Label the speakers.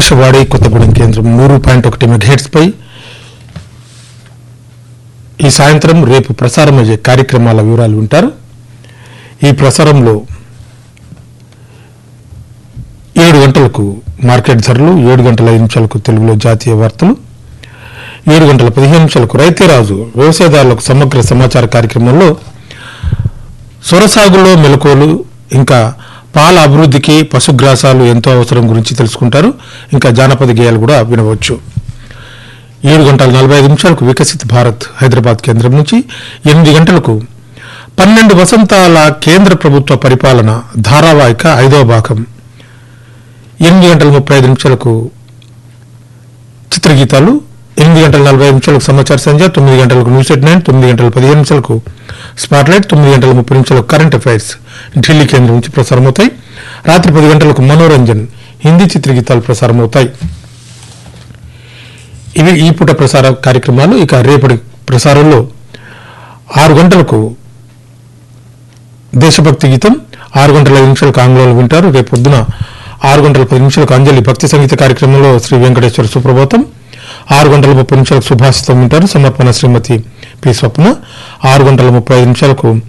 Speaker 1: ఆకాశవాణి కొత్తగూడెం కేంద్రం నూరు పాయింట్ ఒకటి మెగాహెట్స్ పై ఈ సాయంత్రం రేపు ప్రసారమయ్యే కార్యక్రమాల వివరాలు వింటారు ఈ ప్రసారంలో ఏడు గంటలకు మార్కెట్ ధరలు ఏడు గంటల ఐదు నిమిషాలకు తెలుగులో జాతీయ వార్తలు ఏడు గంటల పదిహేను నిమిషాలకు రైతే రాజు వ్యవసాయదారులకు సమగ్ర సమాచార కార్యక్రమంలో సొరసాగులో మెలకువలు ఇంకా పాల అభివృద్ధికి పశుగ్రాసాలు ఎంతో అవసరం గురించి తెలుసుకుంటారు ఇంకా జానపద గేయాలు కూడా వినవచ్చు ఏడు గంటల నలభై ఐదు నిమిషాలకు వికసిత్ భారత్ హైదరాబాద్ కేంద్రం నుంచి ఎనిమిది గంటలకు పన్నెండు వసంతాల కేంద్ర ప్రభుత్వ పరిపాలన ధారావాహిక ఐదవ భాగం ఎనిమిది గంటల ముప్పై ఐదు నిమిషాలకు చిత్రగీతాలు ఎనిమిది గంటల నలభై ఐదు నిమిషాలకు సమాచార సంధ్య తొమ్మిది గంటలకు న్యూస్ ఎట్ నైన్ తొమ్మిది గంటల పదిహేను నిమిషాలకు స్పాట్లైట్ తొమ్మిది గంటల ముప్పై నిమిషాలకు కరెంట్ అఫైర్స్ ఢిల్లీ కేంద్రం నుంచి ప్రసారమవుతాయి రాత్రి పది గంటలకు మనోరంజన్ హిందీ చిత్రగీతాలు ప్రసారమవుతాయి ఇవి ఈ పూట ప్రసార కార్యక్రమాలు ఇక రేపటి ప్రసారంలో ఆరు గంటలకు దేశభక్తి గీతం ఆరు గంటల ఐదు నిమిషాలకు ఆంగ్లంలో వింటారు రేపు పొద్దున ఆరు గంటల పది నిమిషాలకు అంజలి భక్తి సంగీత కార్యక్రమంలో శ్రీ వెంకటేశ్వర సుప్రభాతం ఆరు గంటల ముప్పై నిమిషాలకు సుభాషితం వింటారు సమర్పణ శ్రీమతి పి స్వప్న ఆరు గంటల ముప్పై ఐదు నిమిషాలకు